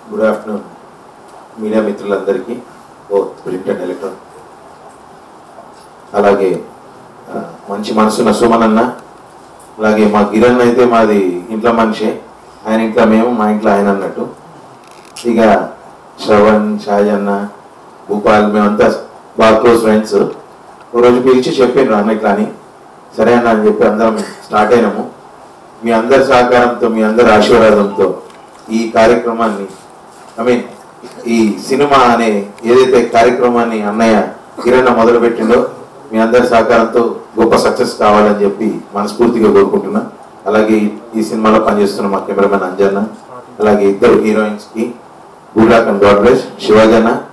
good afternoon media మిత్రులందరికీ ఓ print and electron అలాగే ఆ, మంచి మనసున్న సుమన్ అన్న అలాగే మా కిరణ్ అయితే మాది ఇంట్లో మనిషే ఆయన ఇంట్లో మేము మా ఇంట్లో ఆయన అన్నట్టు ఇక శ్రవణ్ షాజ్ అన్న భూపాల్ మేమంతా బాగా క్లోజ్ ఫ్రెండ్స్ ఓ రోజు పిలిచి చెప్పిండ్రు అన్న ఇట్లా అని సరే అన్న అని చెప్పి అందరం స్టార్ట్ అయినాము మీ అందరి సహకారంతో మీ అందరి ఆశీర్వాదంతో ఈ కార్యక్రమాన్ని ఐ మీన్ ఈ సినిమా అనే ఏదైతే కార్యక్రమాన్ని అన్నయ్య కిరణ్ మొదలు పెట్టిండో మీ అందరి సహకారంతో గొప్ప సక్సెస్ కావాలని చెప్పి మనస్ఫూర్తిగా కోరుకుంటున్నా అలాగే ఈ- ఈ సినిమాలో పనిచేస్తున్న మా కెమెరామెన్ అంజన్న అలాగే ఇద్దరు హీరోయిన్స్ కి good luck and god bless శివాజన్న